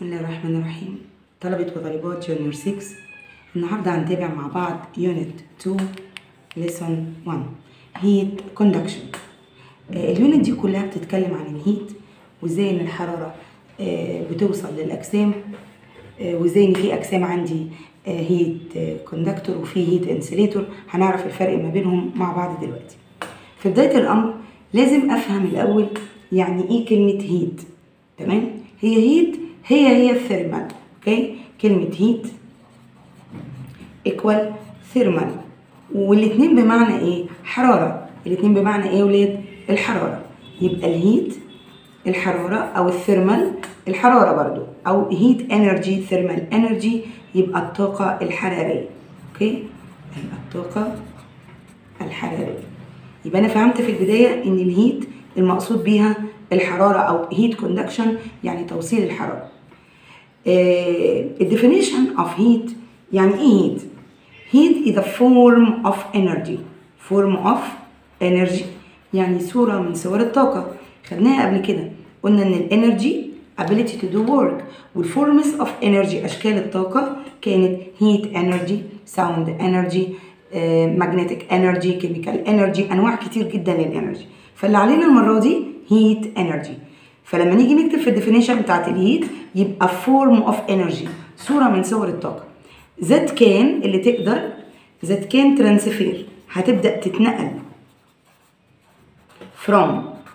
الله الرحمن الرحيم طلبة وطالبات جونيور 6 النهاردة هنتابع مع بعض يونت 2 ليسون 1 هيت كوندكشن اليونت دي كلها بتتكلم عن الهيت وازاي ان الحرارة آه، بتوصل للأجسام آه، وازاي ان في أجسام عندي هيت كوندكتور وفي هيت انسليتور هنعرف الفرق ما بينهم مع بعض دلوقتي في بداية الأمر لازم أفهم الأول يعني إيه كلمة هيت تمام هي هيت هي هي الثيرمال اوكي كلمة هيت ايكوال ثيرمال والاتنين بمعنى ايه حرارة الاتنين بمعنى ايه يا ولاد الحرارة يبقى الهيت الحرارة او الثيرمال الحرارة برضو او هيت انرجي ثيرمال انرجي يبقى الطاقة الحرارية اوكي يبقى الطاقة الحرارية يبقى انا فهمت في البداية ان الهيت المقصود بيها الحرارة او هيت كوندكشن يعني توصيل الحرارة الديفينيشن اوف هيت يعني ايه هيت هيت is a form of energy form of energy يعني صورة من صور الطاقة خدناها قبل كده قلنا ان الانرجي ability to do work والفورمز of energy اشكال الطاقة كانت heat energy sound energy uh, magnetic energy chemical energy انواع كتير جدا للانرجي فاللي علينا المرة دي heat energy فلما نيجي نكتب في الديفينيشن بتاعت الهيت يبقى فورم اوف انرجي صوره من صور الطاقه ذات كان اللي تقدر ذات كان ترانسفير هتبدا تتنقل from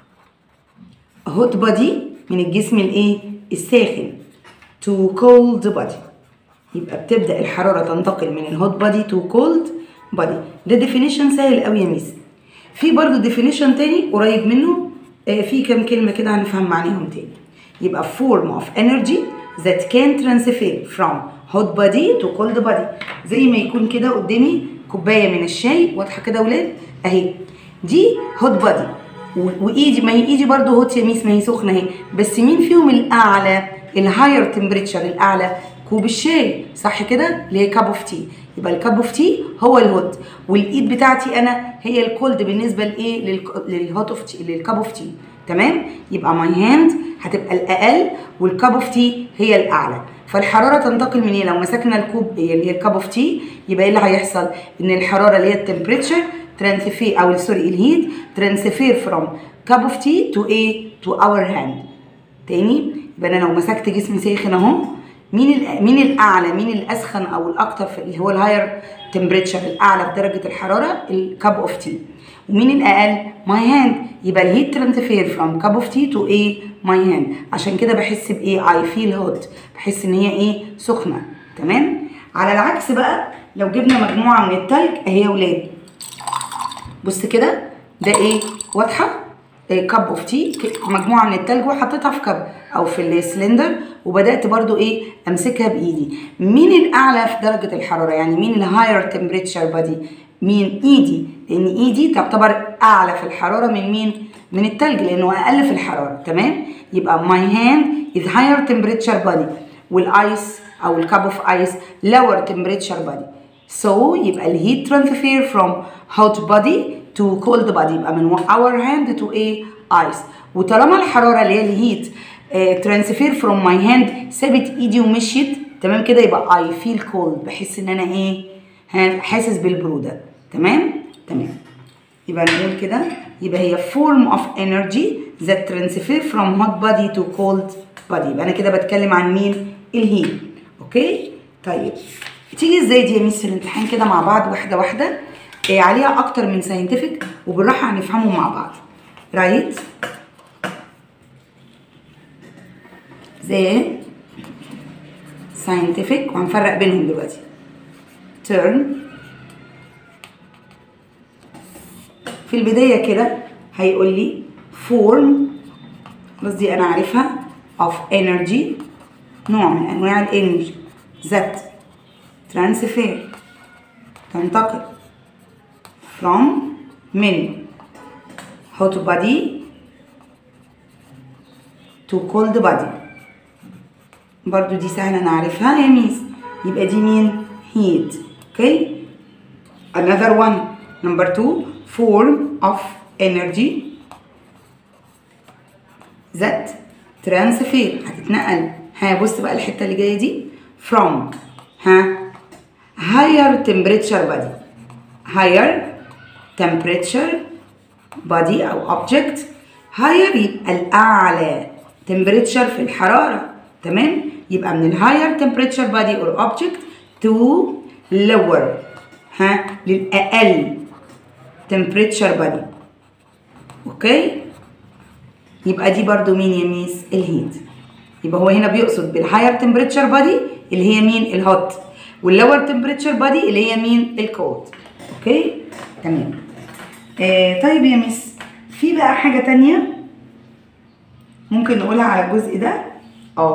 hot body من الجسم الايه الساخن to cold body يبقى بتبدا الحراره تنتقل من الهوت بادي تو كولد بادي ده ديفينيشن سهل قوي يا ميس في برضه ديفينيشن تاني قريب منه في كام كلمة كده هنفهم معناهم تاني يبقى form of energy that can transfer from hot body to cold body زي ما يكون كده قدامي كوباية من الشاي واضحة كده ولاد اهي دي hot body وايدي ما هي ايدي برضو هوت يا ميس ما هي سخنة اهي بس مين فيهم الأعلى الهاير تمبريتشر الأعلى كوب الشاي صح كده اللي هي كاب اوف تي يبقى الكاب اوف تي هو الهوت والايد بتاعتي انا هي الكولد بالنسبه لايه للهوت اوف تي للكاب اوف تي تمام يبقى ماي هاند هتبقى الاقل والكاب اوف تي هي الاعلى فالحراره تنتقل من ايه لو مسكنا الكوب اللي هي الكاب اوف تي يبقى ايه اللي هيحصل ان الحراره اللي هي التمبريتشر ترانسفير او سوري الهيت ترانسفير فروم كاب اوف تي تو ايه تو اور هاند تاني يبقى انا لو مسكت جسم ساخن اهو مين مين الاعلى مين الاسخن او الاكتر في اللي هو الهاير تمبريتشر الاعلى في درجه الحراره الكاب اوف تي ومين الاقل ماي هاند يبقى الهيت ترانسفير فروم كاب اوف تي تو ايه ماي هاند عشان كده بحس بايه اي فيل هوت بحس ان هي ايه سخنه تمام على العكس بقى لو جبنا مجموعه من التلج اهي يا ولاد بص كده ده ايه واضحه كاب اوف تي مجموعه من التلج وحطيتها في كاب او في السلندر وبدات برضو ايه امسكها بايدي مين الاعلى في درجه الحراره يعني مين الهاير تمبريتشر بادي مين ايدي لان ايدي تعتبر اعلى في الحراره من مين من التلج لانه اقل في الحراره تمام يبقى ماي هاند از هاير تمبريتشر بادي والايس او الكاب اوف ايس لور تمبريتشر بادي سو يبقى الهيت ترانسفير فروم هوت بادي تو كولد بادي يبقى من اور هاند تو ايه ايس وطالما الحراره اللي هي الهيت ترانسفير فروم ماي هاند سابت ايدي ومشيت تمام كده يبقى اي فيل كولد بحس ان انا ايه حاسس بالبروده تمام تمام يبقى نقول كده يبقى هي form of energy that transfer from hot body to cold body يبقى انا كده بتكلم عن مين الهيت اوكي طيب تيجي ازاي دي يا ميس في الامتحان كده مع بعض واحده واحده إيه عليها اكتر من ساينتفك وبالراحه هنفهمه مع بعض رايت زي scientific وهنفرق بينهم دلوقتي turn في البداية كده هيقول لي form خلاص دي أنا عارفها of energy نوع من أنواع الانرجي that transfer تنتقل from من hot body to cold body برضو دي سهلة أنا عارفها يا ميس يبقى دي مين؟ heat okay another one number two form of energy that transfer هتتنقل ها بص بقى الحته اللي جايه دي from ها higher temperature body higher temperature body او object higher يبقى الاعلى temperature في الحراره تمام يبقى من الهاير temperature body or object to lower ها للاقل temperature body اوكي يبقى دي برضو مين يا ميس الهيت يبقى هو هنا بيقصد بالهاير تمبريتشر بادي اللي هي مين الهوت واللور تمبريتشر بادي اللي هي مين الكولد اوكي تمام آه طيب يا ميس في بقى حاجه تانية ممكن نقولها على الجزء ده اه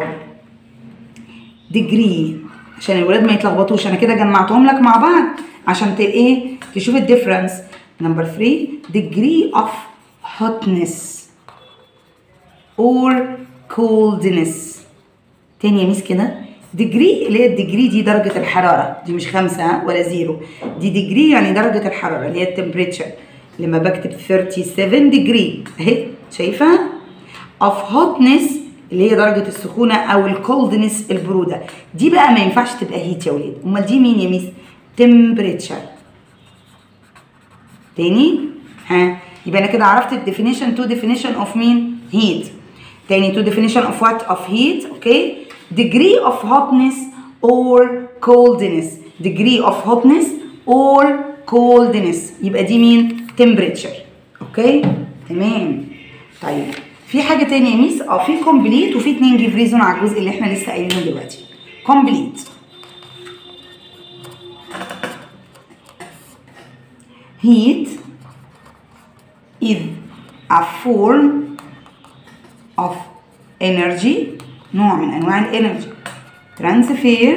ديجري عشان الولاد ما يتلخبطوش انا كده جمعتهم لك مع بعض عشان ت ايه تشوف الديفرنس نمبر 3 degree of hotness or coldness تاني يا ميس كده ديجري اللي هي الديجري دي درجة الحرارة دي مش خمسة ولا زيرو دي ديجري يعني درجة الحرارة اللي هي التمبريتشر لما بكتب 37 ديجري اهي شايفة of hotness اللي هي درجة السخونة أو الكولدنس البرودة دي بقى ما ينفعش تبقى هيت يا ولاد أمال دي مين يا ميس؟ تمبريتشر تاني ها يبقى أنا كده عرفت الديفينيشن تو ديفينيشن أوف مين؟ هيت تاني تو definition of what of heat اوكي degree of hotness or coldness degree of hotness or coldness يبقى دي مين temperature اوكي تمام طيب في حاجه تانية يا ميس اه في complete وفي اتنين جيف ريزون على الجزء اللي احنا لسه قايلينه دلوقتي complete heat is a form of energy نوع من انواع الانرجي transfer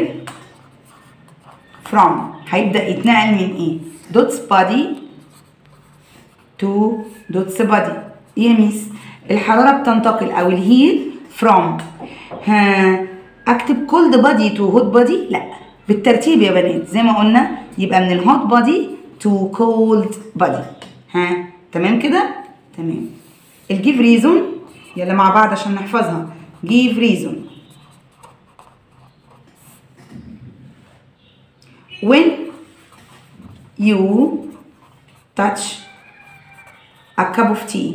from هيبدا يتنقل من ايه دوتس body to دوتس body ايه يا ميس الحراره بتنتقل او الهيت from ها اكتب cold body to hot body لا بالترتيب يا بنات زي ما قلنا يبقى من الهوت body to cold body ها تمام كده تمام الجيف ريزون يلا مع بعض عشان نحفظها give reason when you touch a cup of tea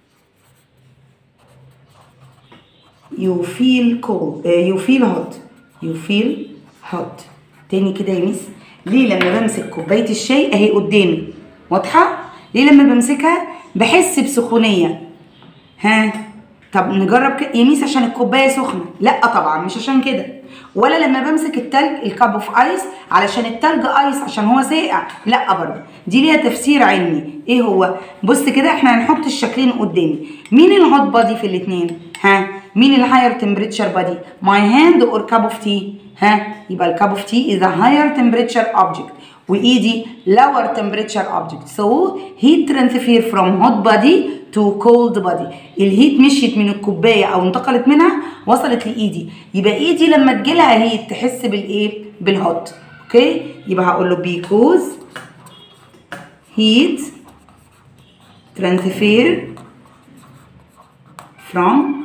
you feel cold uh, you feel hot you feel hot تاني كده يا ميس ليه لما بمسك كوبايه الشاي اهي قدامي واضحه ليه لما بمسكها بحس بسخونيه ها طب نجرب كده يا ميس عشان الكوبايه سخنه لا طبعا مش عشان كده ولا لما بمسك التلج الكاب اوف ايس علشان التلج ايس عشان هو ساقع لا برضه دي ليها تفسير علمي ايه هو بص كده احنا هنحط الشكلين قدامي مين الهوت بادي في الاثنين ها مين الهاير تمبريتشر بادي ماي هاند اور كاب اوف تي ها يبقى الكاب اوف تي از هاير تمبريتشر اوبجكت وايدي lower temperature object so heat transfer from hot body to cold body الهيت مشيت من الكوبايه او انتقلت منها وصلت لايدي يبقى ايدي لما تجيلها هيت تحس بالايه بالهوت اوكي يبقى هقول له because heat transfer from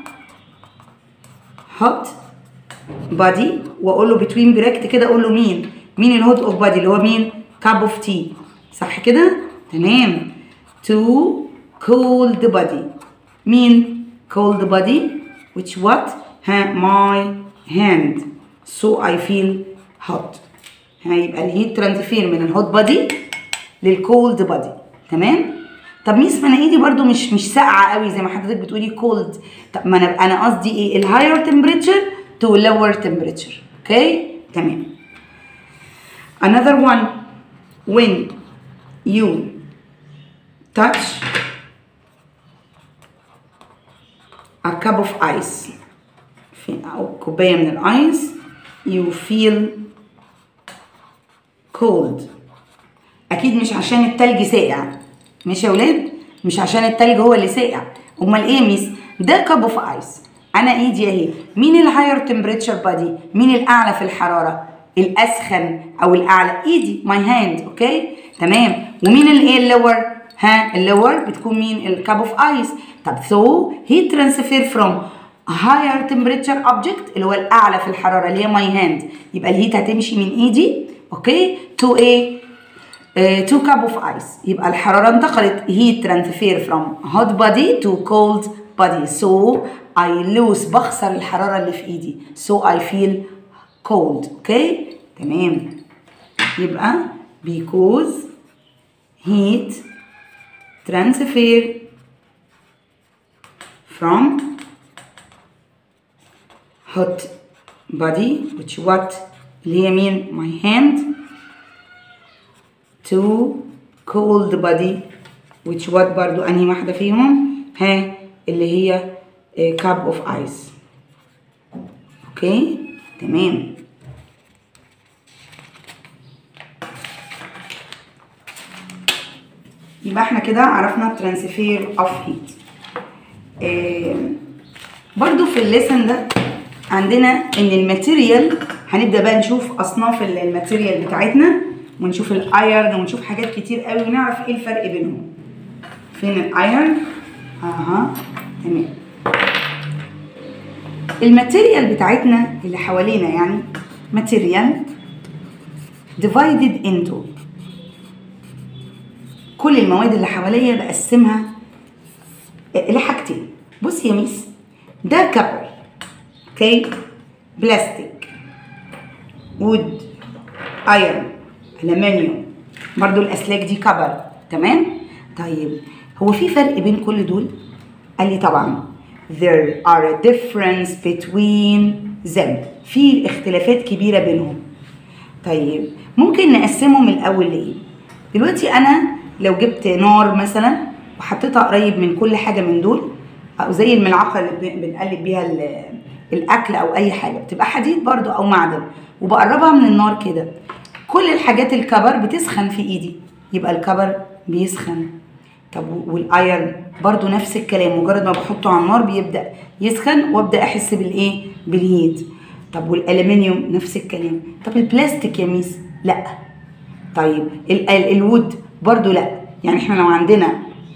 hot body واقول له between bracket كده اقول له مين مين الهوت اوف بادي اللي هو مين كاب اوف تي صح كده تمام to cold body مين cold body which what ها my hand so I feel hot هيبقى الهيت ترانسفير من الهوت بادي للكولد بادي تمام طب ميس ما انا ايدي برضو مش مش ساقعه قوي زي ما حضرتك بتقولي كولد طب ما انا انا قصدي ايه الهاير تمبريتشر تو lower تمبريتشر اوكي تمام another one when you touch a cup of ice في أو كوباية من الآيس you feel cold أكيد مش عشان التلج ساقع مش يا ولاد مش عشان التلج هو اللي ساقع أمال إيه يا ميس ده كاب اوف ايس أنا إيدي أهي مين الهاير تمبريتشر بادي مين الأعلى في الحرارة الأسخن أو الأعلى إيدي ماي هاند أوكي تمام ومين الايه اللور ها اللور بتكون مين الكاب اوف ايس طب سو هي ترانسفير فروم higher temperature object اللي هو الاعلى في الحراره اللي هي my hand يبقى الهيت هتمشي من ايدي اوكي to a uh, to cup of ice يبقى الحراره انتقلت heat transfer from hot body to cold body so I lose بخسر الحراره اللي في ايدي so I feel cold اوكي تمام يبقى because heat transfer from hot body which what اللي هي مين my hand to cold body which what برضو انهي واحدة فيهم ها اللي هي a cup of ice اوكي تمام يبقى احنا كده عرفنا ترانسفير اوف هيت برضو في الليسن ده عندنا ان الماتيريال هنبدا بقى نشوف اصناف ال- الماتيريال بتاعتنا ونشوف الايرن ونشوف حاجات كتير قوي ونعرف ايه الفرق بينهم فين الايرن اها تمام الماتيريال بتاعتنا اللي حوالينا يعني ماتيريال divided into كل المواد اللي حواليا بقسمها لحاجتين بص يا ميس ده كبر اوكي بلاستيك وود ايرون الومنيوم برضو الاسلاك دي كبر تمام طيب هو في فرق بين كل دول قال لي طبعا there are a difference between them في اختلافات كبيره بينهم طيب ممكن نقسمهم الاول لايه دلوقتي انا لو جبت نار مثلا وحطيتها قريب من كل حاجه من دول او زي الملعقه اللي بن- بنقلب بيها ال- الاكل او اي حاجه بتبقى حديد برضو او معدن وبقربها من النار كده كل الحاجات الكبر بتسخن في ايدي يبقى الكبر بيسخن طب والايرن برضو نفس الكلام مجرد ما بحطه على النار بيبدا يسخن وابدا احس بالايه بالهيت طب والالومنيوم نفس الكلام طب البلاستيك يا ميس لا طيب ال- ال- الوود برضو لا يعني احنا لو عندنا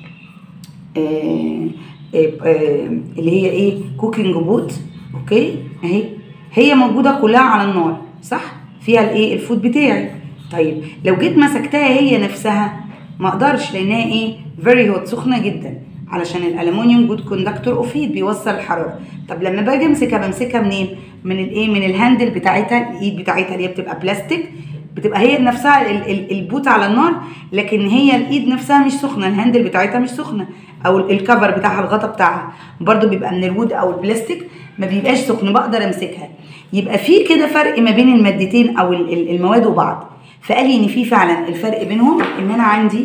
آه، آه، آه، اللي هي ايه كوكينج بوت اوكي اهي هي موجوده كلها على النار صح فيها الايه الفود بتاعي طيب لو جيت مسكتها هي نفسها ما اقدرش لانها ايه فيري هوت سخنه جدا علشان الالومنيوم جود كوندكتور اوف هيت بيوصل الحراره طب لما باجي امسكها بمسكها منين من الايه من الهاندل بتاعتها الايد بتاعتها اللي هي بتبقى بلاستيك بتبقى هي نفسها ال- ال- البوت على النار لكن هي الايد نفسها مش سخنه الهاندل بتاعتها مش سخنه او ال- الكفر بتاعها الغطا بتاعها برضو بيبقى من الوود او البلاستيك ما بيبقاش سخن بقدر امسكها يبقى في كده فرق ما بين المادتين او ال- ال- المواد وبعض فقال لي ان في فعلا الفرق بينهم ان انا عندي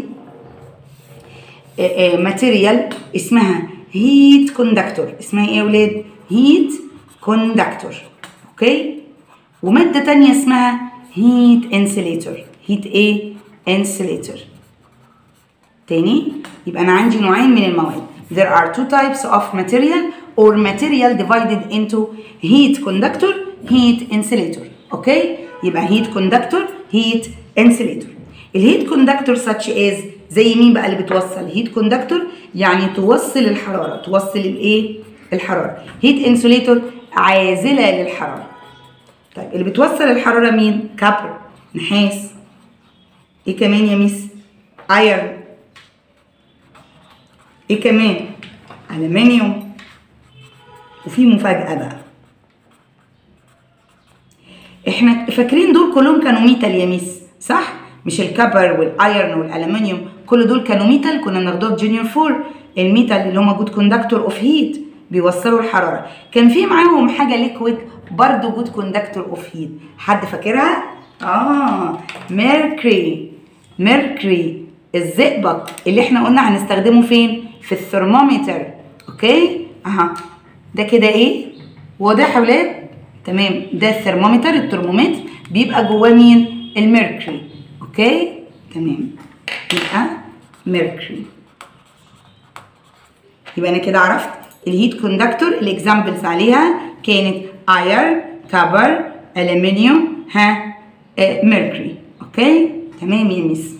ماتيريال اسمها هيت كوندكتور اسمها ايه يا ولاد هيت كوندكتور اوكي وماده تانية اسمها هيت انسليتور هيت ايه انسليتور تاني يبقى انا عندي نوعين من المواد there are two types of material or material divided into heat conductor heat insulator اوكي يبقى heat conductor heat insulator الهيت كوندكتور such as زي مين بقى اللي بتوصل هيت كوندكتور يعني توصل الحراره توصل الايه الحراره هيت انسوليتور عازله للحراره طيب اللي بتوصل الحراره مين كابر نحاس ايه كمان يا ميس ايرن ايه كمان الومنيوم وفي مفاجاه بقى احنا فاكرين دول كلهم كانوا ميتال يا ميس صح مش الكبر والايرن والالومنيوم كل دول كانوا ميتال كنا بناخدوها في جونيور فور الميتال اللي هم جود كوندكتور اوف هيت بيوصلوا الحراره كان في معاهم حاجه ليكويد برضو جود كوندكتور اوف هيت حد فاكرها اه ميركوري ميركوري الزئبق اللي احنا قلنا هنستخدمه فين في الثرمومتر اوكي اها ده كده ايه واضح يا ولاد تمام ده الثرمومتر الترمومتر بيبقى جواه مين الميركوري اوكي تمام يبقى ميركوري يبقى انا كده عرفت الهيت كوندكتور الاكزامبلز عليها كانت اير كبر الومنيوم ها آه ميركوري اوكي تمام يا ميس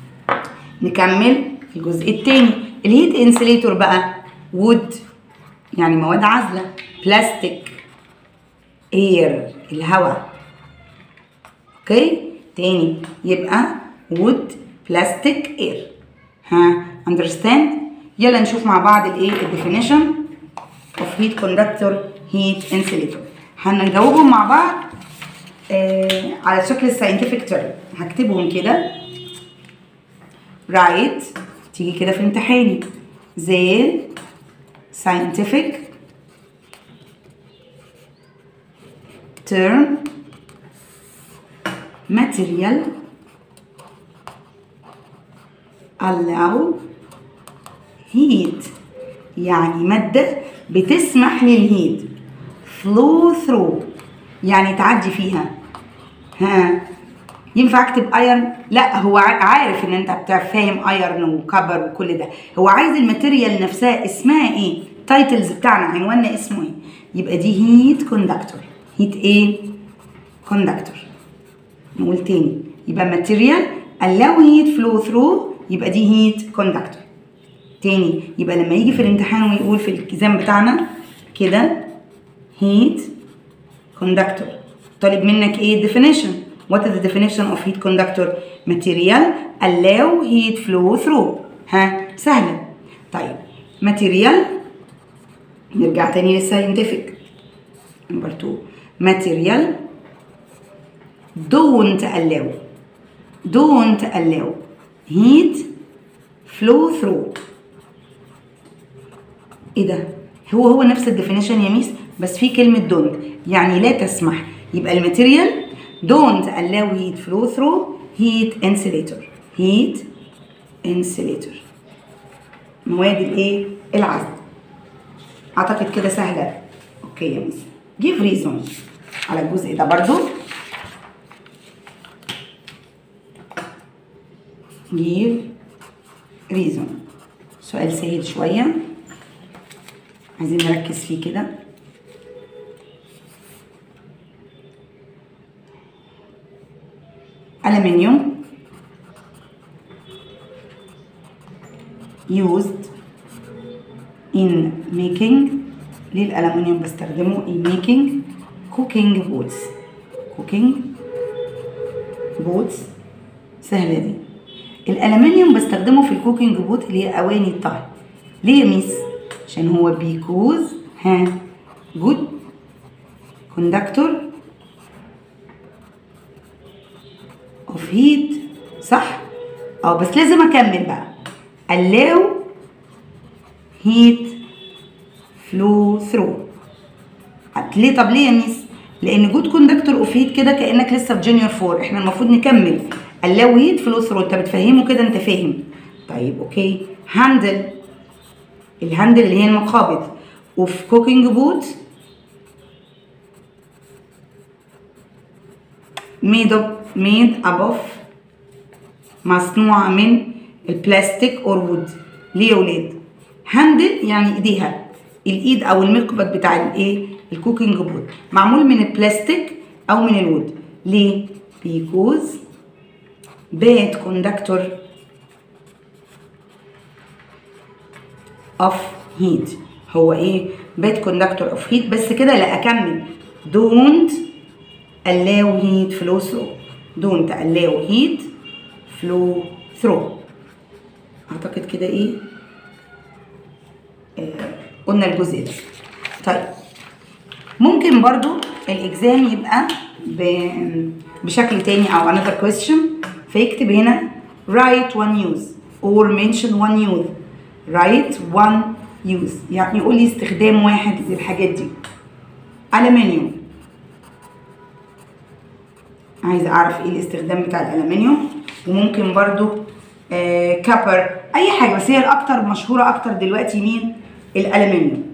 نكمل الجزء الثاني الهيت انسليتور بقى وود يعني مواد عازلة بلاستيك اير الهواء اوكي تاني يبقى wood plastic air ها understand يلا نشوف مع بعض الايه definition of heat conductor heat insulator هنجاوبهم مع بعض آه على شكل الساينتفك تيرم هكتبهم كده write تيجي كده في امتحاني زي scientific term material allow heat يعني مادة بتسمح للهيت flow through يعني تعدي فيها ها ينفع اكتب ايرن لا هو عارف ان انت بتعرف فاهم ايرن وكبر وكل ده هو عايز الماتيريال نفسها اسمها ايه تايتلز بتاعنا عنواننا اسمه ايه يبقى دي هيت كوندكتور هيت ايه كوندكتور نقول تاني يبقى ماتيريال allow heat flow through يبقى دي هيت كوندكتور تاني يبقى لما يجي في الامتحان ويقول في الالتزام بتاعنا كده heat conductor طالب منك ايه definition what is the definition of heat conductor material allow heat flow through ها سهلة طيب material نرجع تاني للساينتفك نمبر 2 material don't allow don't allow heat flow through ايه ده هو هو نفس الديفينيشن يا ميس بس في كلمة دونت يعني لا تسمح يبقى الماتيريال don't allow heat flow through heat insulator heat insulator مواد الايه العزل اعتقد كده سهلة اوكي يا ميس give reason على الجزء ده برضو give reason سؤال سهل شوية عايزين نركز فيه كده ألمنيوم used in making ليه الألمنيوم بستخدمه in making cooking boots cooking boots سهلة دي الألمنيوم بستخدمه في الكوكينج بوت اللي هي أواني الطهي ليه يا ميس؟ عشان هو بيكوز ها جود كوندكتور اوف هيت صح؟ اه بس لازم اكمل بقى allow heat flow through ليه طب ليه يا ميس؟ لان جود كوندكتور اوف هيت كده كانك لسه في جونيور فور احنا المفروض نكمل allow heat flow through انت بتفهمه كده انت فاهم طيب اوكي هاندل الهاندل اللي هي المقابض وفي كوكينج بوت made up made above مصنوعة من البلاستيك اور وود ليه يا ولاد هاندل يعني ايديها الايد او المقبض بتاع الايه الكوكينج بوت معمول من البلاستيك او من الوود ليه because bad conductor of heat هو ايه bad conductor of heat بس كده لا اكمل don't allow heat flow through don't allow heat flow through اعتقد كده ايه آه قلنا الجزء ده طيب ممكن برضو الاكزام يبقى ب... بشكل تاني او another question فيكتب هنا write one use or mention one use write one use يعني يقول لي استخدام واحد للحاجات دي ألمنيوم عايزة أعرف إيه الاستخدام بتاع الألمنيوم وممكن برضو آه كابر أي حاجة بس هي الأكتر مشهورة أكتر دلوقتي مين الألمنيوم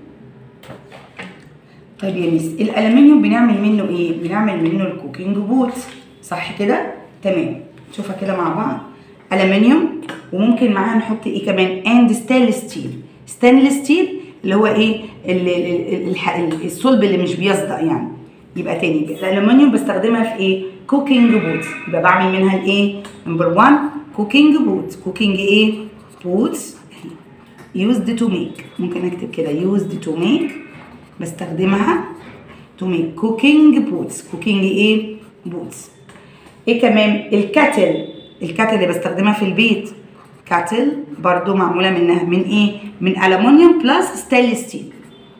طيب يا ميس الألمنيوم بنعمل منه إيه؟ بنعمل منه الكوكينج بوت صح كده؟ تمام نشوفها كده مع بعض ألمنيوم وممكن معاها نحط ايه كمان اند ستانلس ستيل ستانلس ستيل اللي هو ايه ال- ال- ال- الصلب اللي مش بيصدأ يعني يبقى تاني الالومنيوم بستخدمها في ايه كوكينج بوت يبقى بعمل منها الايه نمبر 1 كوكينج بوت كوكينج ايه بوتس used to make ممكن اكتب كده used to make بستخدمها to make cooking boots cooking ايه boots ايه كمان الكاتل الكاتل اللي بستخدمها في البيت كاتل برضو معمولة منها من ايه من ألمونيوم بلس ستانلس ستيل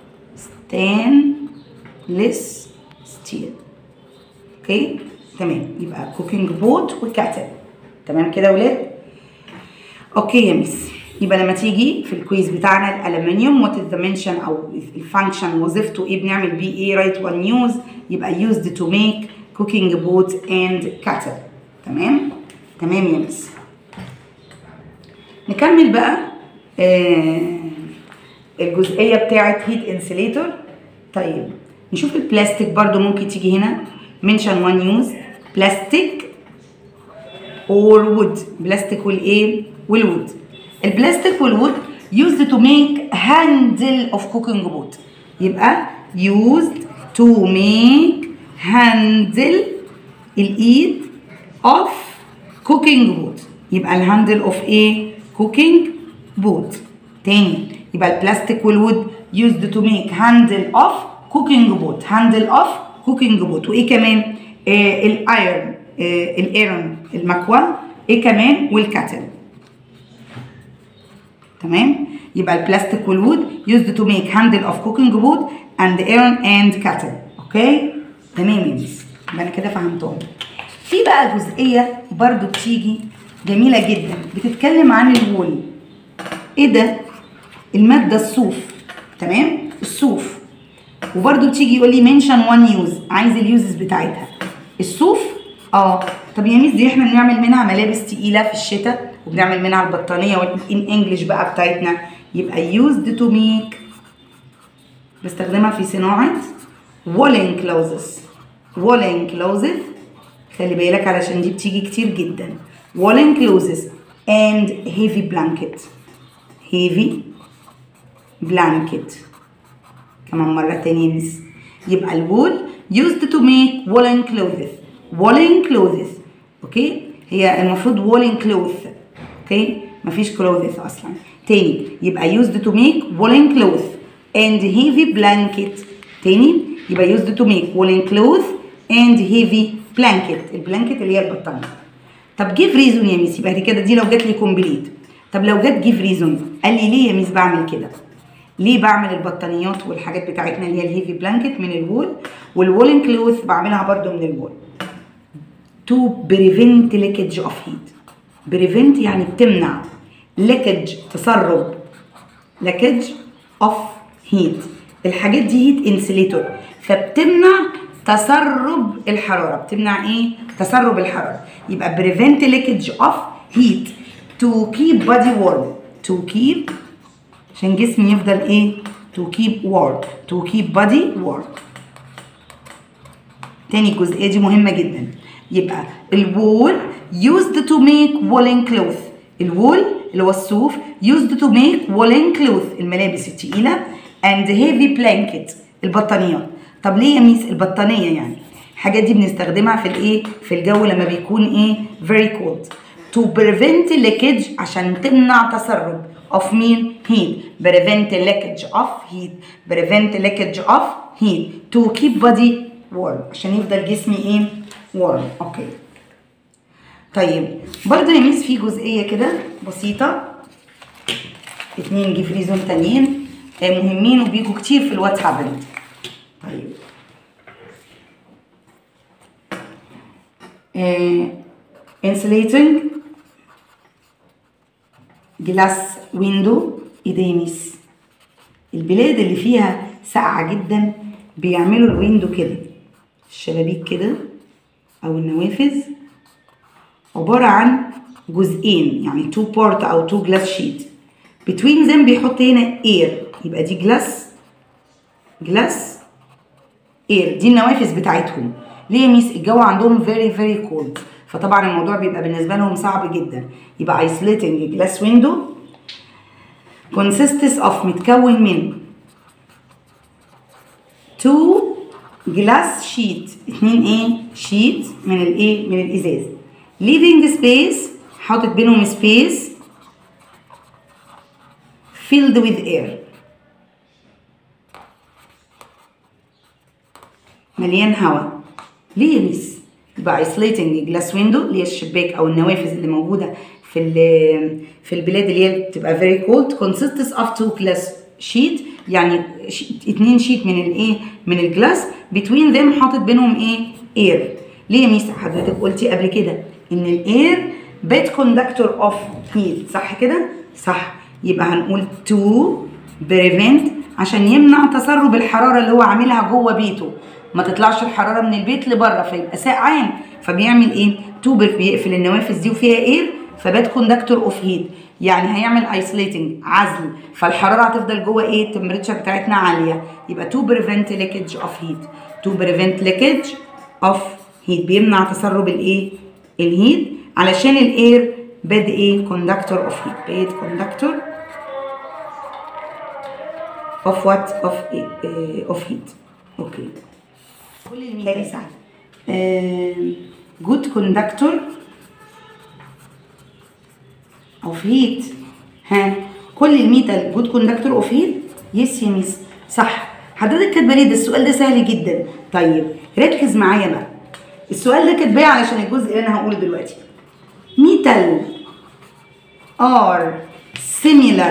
ستانلس ستيل اوكي تمام يبقى كوكينج بوت وكاتل تمام كده يا ولاد اوكي يا ميس يبقى لما تيجي في الكويز بتاعنا الالومنيوم وات از ذا منشن او الفانكشن وظيفته ايه بنعمل بيه ايه رايت وان يوز يبقى used to make cooking boat and kettle تمام تمام يا ميس نكمل بقى آه الجزئيه بتاعه هيت انسليتور طيب نشوف البلاستيك برضو ممكن تيجي هنا منشن وان يوز بلاستيك اور وود بلاستيك والايه والوود البلاستيك والوود used to make handle of cooking boat يبقى used to make handle الايد of cooking boat يبقى الهاندل اوف ايه cooking boat تاني يبقى البلاستيك والوود used to make handle of cooking boat handle of cooking boat وايه كمان آه الايرن آه الايرن المكوى ايه كمان والكاتل تمام يبقى البلاستيك والوود used to make handle of cooking boat and iron and cattle اوكي تمام يا ميس يبقى انا كده فهمتهم في بقى جزئيه برضو بتيجي جميله جدا بتتكلم عن الوول ايه ده الماده الصوف تمام الصوف وبرضو بتيجي يقول لي منشن وان يوز عايز اليوزز بتاعتها الصوف اه طب يا ميس دي احنا بنعمل منها ملابس تقيله في الشتاء وبنعمل منها البطانيه والان انجلش بقى بتاعتنا يبقى used to make بستخدمها في صناعه woolen clothes woolen clothes خلي بالك علشان دي بتيجي كتير جدا woolen clothes and heavy blanket heavy blanket كمان مرة تانية مس يبقى الوول used to make woolen clothes woolen clothes اوكي هي المفروض woolen cloth اوكي مفيش clothes اصلا تاني يبقى used to make woolen cloth and heavy blanket تاني يبقى used to make woolen cloth and heavy blanket البلانكت اللي هي البطانية طب جيف ريزون يا ميس يبقى كده دي لو جات لي كومبليت طب لو جت جيف ريزون قال لي ليه يا ميس بعمل كده ليه بعمل البطانيات والحاجات بتاعتنا اللي هي الهيفي بلانكت من الوول والوولن كلوث بعملها برضو من الوول to prevent leakage of heat prevent يعني بتمنع leakage تسرب leakage of heat الحاجات دي هيت انسليتور فبتمنع تسرب الحرارة بتمنع ايه تسرب الحرارة يبقى prevent leakage of heat to keep body warm to keep عشان جسمي يفضل ايه to keep warm to keep body warm تاني الجزئية دي مهمة جدا يبقى الوول used to make woolen cloth الوول اللي هو الصوف used to make woolen cloth الملابس التقيلة and heavy blanket البطانيات طب ليه يا ميس البطانية يعني الحاجات دي بنستخدمها في الايه في الجو لما بيكون ايه very cold to prevent leakage عشان تمنع تسرب of مين heat prevent leakage of heat prevent leakage of heat to keep body warm عشان يفضل جسمي ايه warm اوكي طيب برضه يا ميس في جزئيه كده بسيطه اتنين جيف ريزون تانيين مهمين وبيجوا كتير في الواتس هابند طيب انسليتنج جلاس ويندو ايديميس البلاد اللي فيها ساقعة جدا بيعملوا الويندو كده الشبابيك كده او النوافذ عبارة عن جزئين يعني تو بارت او تو جلاس شيت between them بيحط هنا اير يبقى دي جلاس جلاس اير دي النوافذ بتاعتهم ليه يا ميس الجو عندهم very very cold فطبعا الموضوع بيبقى بالنسبه لهم صعب جدا يبقى isolating glass window consists of متكون من two glass sheet اتنين ايه sheet من الايه من الازاز leaving space حاطط بينهم space filled with air مليان هواء ليه يا ميس يبقى isolating glass window اللي هي الشباك او النوافذ اللي موجوده في ال- في البلاد اللي هي بتبقى very cold consists of two glass sheet يعني ش- اتنين شيت من الايه من الجلاس between them حاطط بينهم ايه air ليه يا ميس حضرتك قلتي قبل كده ان الاير bad conductor of heat صح كده صح يبقى هنقول to prevent عشان يمنع تسرب الحراره اللي هو عاملها جوه بيته ما تطلعش الحراره من البيت لبره فيبقى سقعان فبيعمل ايه توبر بيقفل النوافذ دي وفيها اير فباد كوندكتور اوف هيت يعني هيعمل ايسوليتنج عزل فالحراره هتفضل جوه ايه التمبريتشر بتاعتنا عاليه يبقى تو بريفنت ليكج اوف هيت تو بريفنت ليكج اوف هيت بيمنع تسرب الايه الهيت علشان الاير باد ايه كوندكتور اوف هيت باد كوندكتور اوف وات اوف اوف هيت اوكي كل المثال سهل جود كوندكتور اوف هيت ها كل الميتال جود كوندكتور اوف هيت يس يا ميس صح حضرتك كاتبه ليه ده السؤال ده سهل جدا طيب ركز معايا بقى السؤال ده كاتباه علشان الجزء اللي انا هقوله دلوقتي metal are similar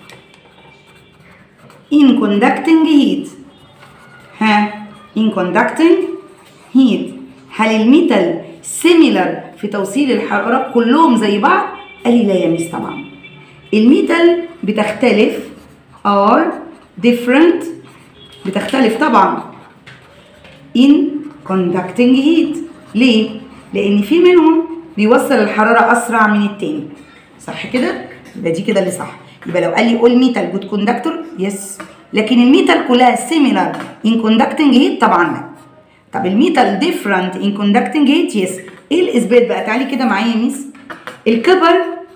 in conducting heat ها in conducting heat هل الميتال similar في توصيل الحرارة كلهم زي بعض؟ قال لي لا يا ميس طبعا الميتال بتختلف are different بتختلف طبعا in conducting heat ليه؟ لأن في منهم بيوصل الحرارة أسرع من التاني صح كده؟ يبقى دي كده اللي صح يبقى لو قال لي قول ميتال جود كوندكتور يس لكن الميتال كلها similar in conducting heat طبعا لا طب الميتال different in conducting heat يس ايه الإثبات بقى؟ تعالي كده معايا يا ميس الكبر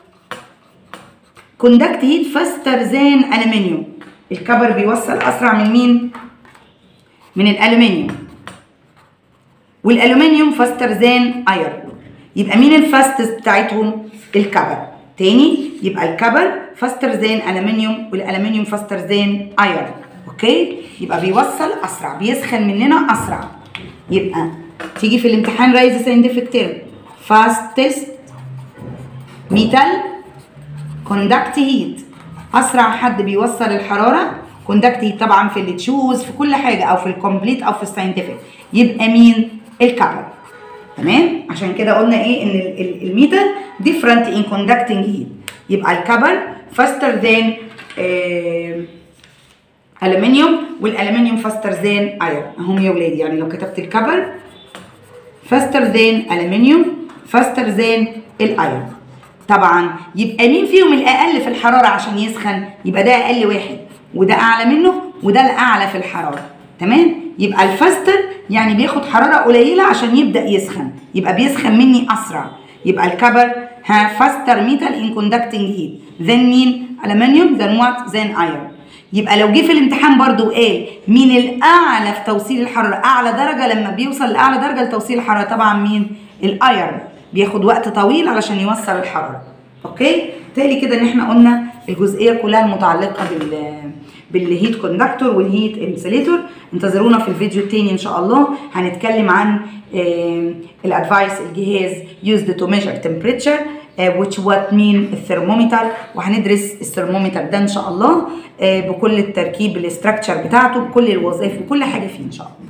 conduct heat faster than aluminium الكبر بيوصل أسرع من مين؟ من الألومنيوم والالومنيوم فاستر ذان ايرون يبقى مين الفاستست بتاعتهم الكبر تاني يبقى الكبر فاستر ذان الومنيوم والالومنيوم فاستر ذان ايرون اوكي يبقى بيوصل اسرع بيسخن مننا اسرع يبقى تيجي في الامتحان رايز ساينتفك تيرم فاستست ميتال كوندكت هيت اسرع حد بيوصل الحراره كوندكت هيت طبعا في اللي تشوز في كل حاجه او في الكومبليت او في الساينتفك يبقى مين الكبر تمام عشان كده قلنا ايه ان ال- ال- الميتال different in conducting heat يبقى الكبر faster than الومنيوم والالومنيوم faster than iron اهم يا ولادي يعني لو كتبت الكبر faster than aluminium faster than الايرون طبعا يبقى مين فيهم الاقل في الحراره عشان يسخن يبقى ده اقل واحد وده اعلى منه وده الاعلى في الحراره تمام يبقى الفاستر يعني بياخد حراره قليله عشان يبدا يسخن يبقى بيسخن مني اسرع يبقى الكبر ها فاستر ميتال ان كوندكتنج هيت ذن مين الومنيوم ذن وات ذن ايرون يبقى لو جه في الامتحان برضو وقال مين الاعلى في توصيل الحراره اعلى درجه لما بيوصل لاعلى درجه لتوصيل الحراره طبعا مين الايرون بياخد وقت طويل علشان يوصل الحراره اوكي تالي كده ان احنا قلنا الجزئيه كلها المتعلقه بال بالهيت كوندكتور والهيت انسليتور انتظرونا في الفيديو التاني ان شاء الله هنتكلم عن الادفايس الجهاز used to measure temperature آه، which what mean الثرمومتر وهندرس الثرمومتر ده ان شاء الله آه، بكل التركيب الاستراكشر بتاعته بكل الوظائف وكل حاجه فيه ان شاء الله